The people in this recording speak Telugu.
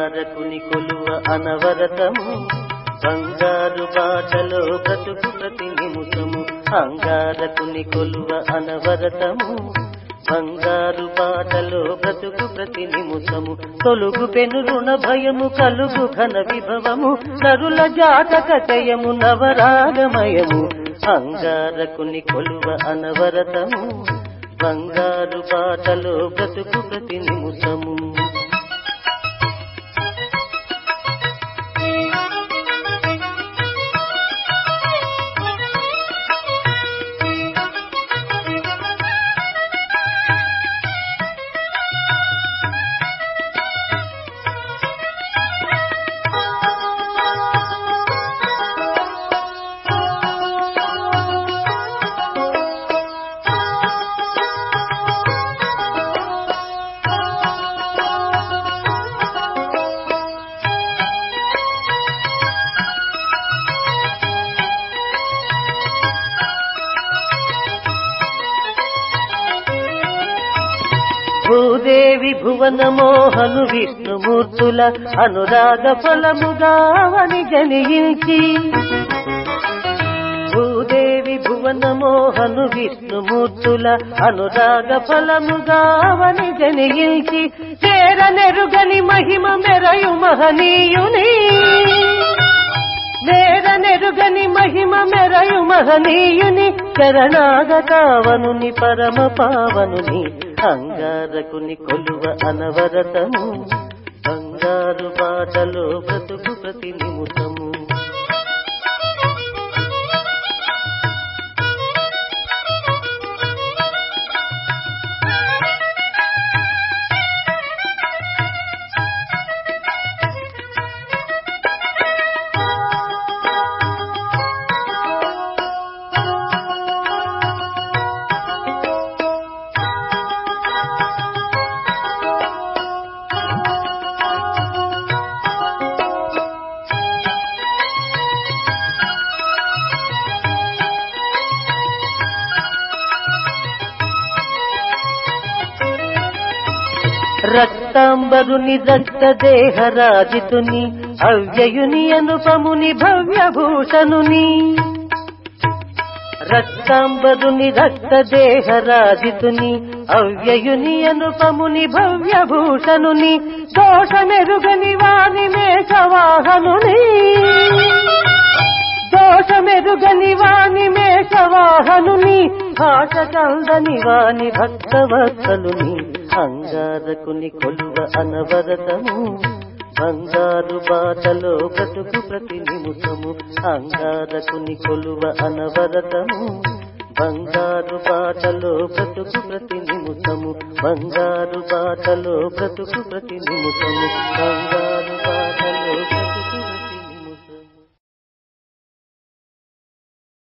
అంగారకుని కొలువ అనవరతము బంగారు బాటలో బ్రతుకు ప్రతి నిముషము అంగారకుని కొలువ అనవరతము బంగారు బాటలో బ్రతుకు ప్రతి నిముషము తొలుగు పెను రుణ భయము కలుగు ఘన విభవము నరుల జాతకటయము నవరాగమయము అంగారకుని కొలువ అనవరతము బంగారు బాటలో బ్రతుకు ప్రతి నిముషము భూదేవి భువన మోహను విష్ణుమూర్తుల అనురాగ ఫలముగా అవని జనించి భూదేవి భువన మోహను విష్ణుమూర్తుల అనురాగ ఫలముగా అవని జనించి చేరనెరుగని మహిమ మెరయు మహనీయుని నేరనెరుగని మహిమ మెరయు మహనీయుని శరణాగతావనుని పరమ పావనుని అంగారకుని కొలువ అనవరతము బంగారు బాటలో బ్రతుకు ప్రతి నిముషము రక్తాంబరుని రక్త దేహరాజితుని అవ్యయుని అనుపముని భవ్యభూషణుని రక్తాంబరుని రక్త దేహరాజితుని అవ్యయుని అనుపముని భవ్యభూషణుని దోషమెరుగని వాని మేషవాహనుని దోషమెరుగని వాని మేషవాహనుని భాష చందని వాని భక్తవత్సలుని అంగారకుని కొలువ అనవరతము బంగారు బాటలో బ్రతుకు ప్రతి నిముషము అంగారకుని కొలువ అనవరతము బంగారు బాటలో బ్రతుకు ప్రతి నిముషము బంగారు బాటలో బ్రతుకు ప్రతి నిముషము బంగారు బాటలో